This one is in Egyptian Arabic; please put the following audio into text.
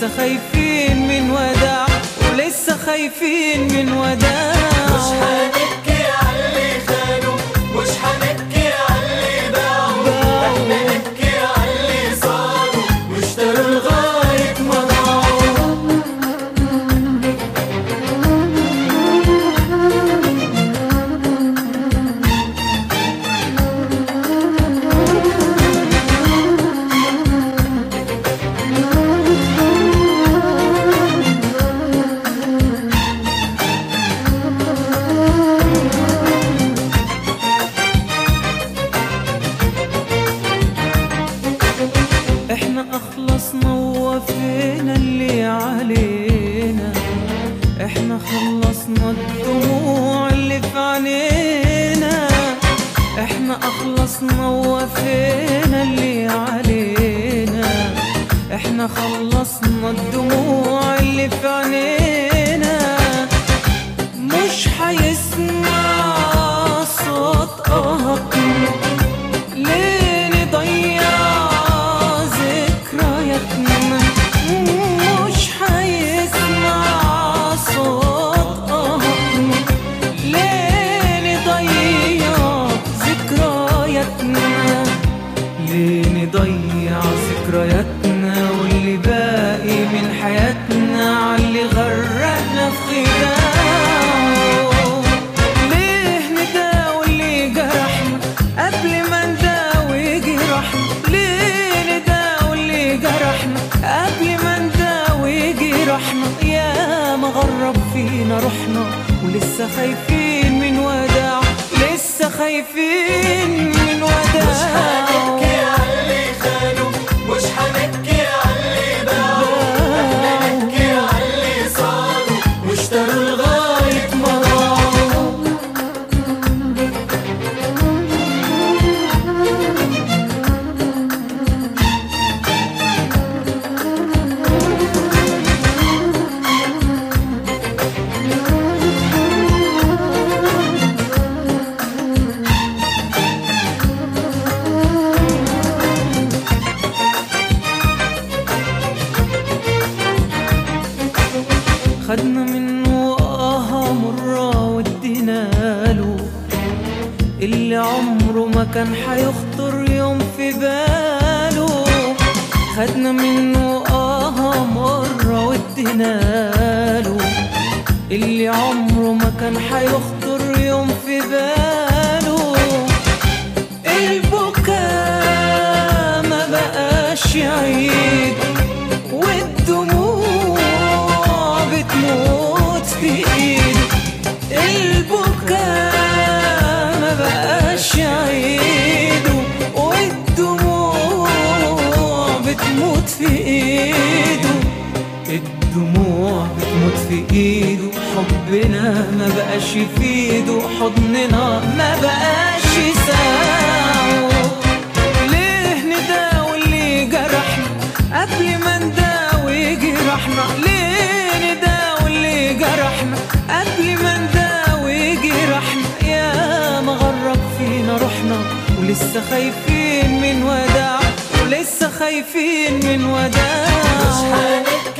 ولسه خايفين من وداع ولسه خايفين من وداع مش هنبكي على اللي خانوا مش هنبكي على اللي باعوا احنا نبكي على اللي صاروا واشتروا لغاية ما ضاعوا احنا اخلصنا ووفينا اللي علينا احنا خلصنا الدموع اللي في عينينا احنا اخلصنا ووفينا اللي علينا احنا خلصنا الدموع اللي في عينينا مش حيسمع صوت قهقنا ليه نضيع ذكرياتنا مش حيسمع صوت قهقنا ليه نضيع ذكرياتنا ليه نضيع ذكرياتنا واللي باقي من حياتنا عاللي غرقنا في خداعه ليه نداوي اللي جرحنا قبل ما نداوي جرحنا ليه نداوي اللي جرحنا قبل ما نداوي جرحنا يا ما غرب فينا روحنا ولسه خايفين من وداع لسه خايفين من مش هنبكي وداع على اللي خانوا مش هنبكي على اللي باعوا احنا نبكي على اللي صاروا واشتروا لغاية ما ضاعوا خدنا منه آه مرة وادينا له اللي عمره ما كان حيخطر يوم في باله خدنا منه آه مرة وادينا له اللي عمره ما كان حيخطر يوم في باله البكاء ما بقاش يعيد والدموع بتموت في ايده البكاء ما بقاش يعيده والدموع بتموت في ايده الدموع بتموت في ايده حبنا ما بقاش يفيده حضننا ما بقاش يساعه ليه نداوي اللي جرحنا قبل ما نداوي جرحنا ليه نداوي اللي جرحنا قبل ما نداوي جرحنا يا ما غرب فينا روحنا ولسه خايفين من وداع ولسه خايفين من مش وداع هنبكي